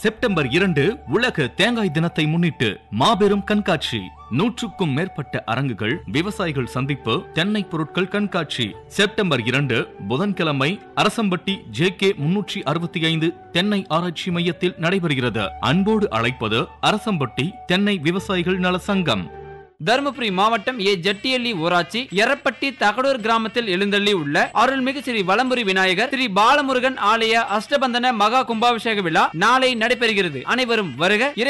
September இரண்டு உலக தேங்காய் தினத்தை முன்னிட்டு மாபெரும் கண்காட்சி நூற்றுக்கும் மேற்பட்ட அரங்குகள் விவசாயிகள் சந்திப்பு தென்னை பொருட்கள் கண்காட்சி செப்டம்பர் இரண்டு புதன்கிழமை அரசம்பட்டி ஜே கே முன்னூற்றி அறுபத்தி ஐந்து தென்னை ஆராய்ச்சி மையத்தில் நடைபெறுகிறது அன்போடு அழைப்பது அரசம்பட்டி தென்னை விவசாயிகள் நல சங்கம் தருமபுரி மாவட்டம் ஏ ஜட்டியள்ளி ஊராட்சி எரப்பட்டி தகடூர் கிராமத்தில் எழுந்தள்ளி உள்ள அருள்மிகு ஸ்ரீ வலம்புரி விநாயகர் ஸ்ரீ பாலமுருகன் ஆலய அஷ்டபந்தன மகா கும்பாபிஷேக விழா நாளை நடைபெறுகிறது அனைவரும் வருக இறை